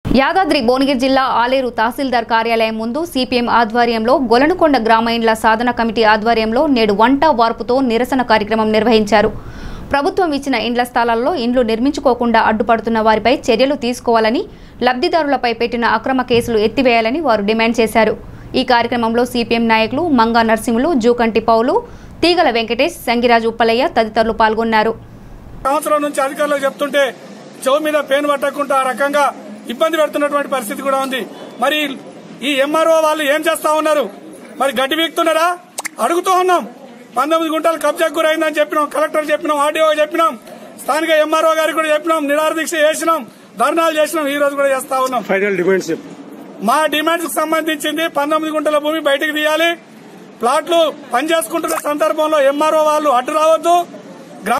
యాదాద్రి భువనగిరి జిల్లా ఆలేరు తహసీల్దార్ కార్యాలయం ముందు సిపిఎం ఆధ్వర్యంలో గొలనుకొండ గ్రామ ఇండ్ల సాధన కమిటీ ఆధ్వర్యంలో నేడు వంట వార్పుతో నిరసన కార్యక్రమం నిర్వహించారు ప్రభుత్వం ఇచ్చిన ఇండ్ల స్థలాల్లో ఇండ్లు నిర్మించుకోకుండా అడ్డుపడుతున్న వారిపై చర్యలు తీసుకోవాలని లబ్ధిదారులపై పెట్టిన అక్రమ కేసులు ఎత్తివేయాలని వారు డిమాండ్ చేశారు ఈ కార్యక్రమంలో సిపిఎం నాయకులు మంగా నరసింహులు జూకంటి పౌలు తీగల వెంకటేష్ సంగిరాజు ఉప్పలయ్య తదితరులు పాల్గొన్నారు సంవత్సరం నుంచి అధికారులు చెప్తుంటే చెవు మీద పేను పట్టకుండా ఆ రకంగా ఇబ్బంది పెడుతున్నటువంటి పరిస్థితి కూడా ఉంది మరి ఈ ఎంఆర్ఓ వాళ్ళు ఏం చేస్తా ఉన్నారు మరి గడ్డి వీక్తున్నారా అడుగుతూ ఉన్నాం పంతొమ్మిది గుంటలు కబ్జాకు గురైందని చెప్పినాం కలెక్టర్ చెప్పినాం ఆర్డీఓ చెప్పినాం స్థానిక ఎంఆర్ఓ గారికి కూడా చెప్పినాం నిరాహార దీక్ష చేసినాం ధర్నాలు చేసినాం ఈ రోజు కూడా చేస్తా ఉన్నాం ఫైనల్ డిమాండ్స్ చెప్పు మా డిమాండ్స్ కు సంబంధించింది పంతొమ్మిది గుంటల భూమి బయటకు తీయాలి ప్లాట్లు పనిచేసుకుంటున్న సందర్భంలో ఎంఆర్ఓ వాళ్ళు అడ్డు రావద్దు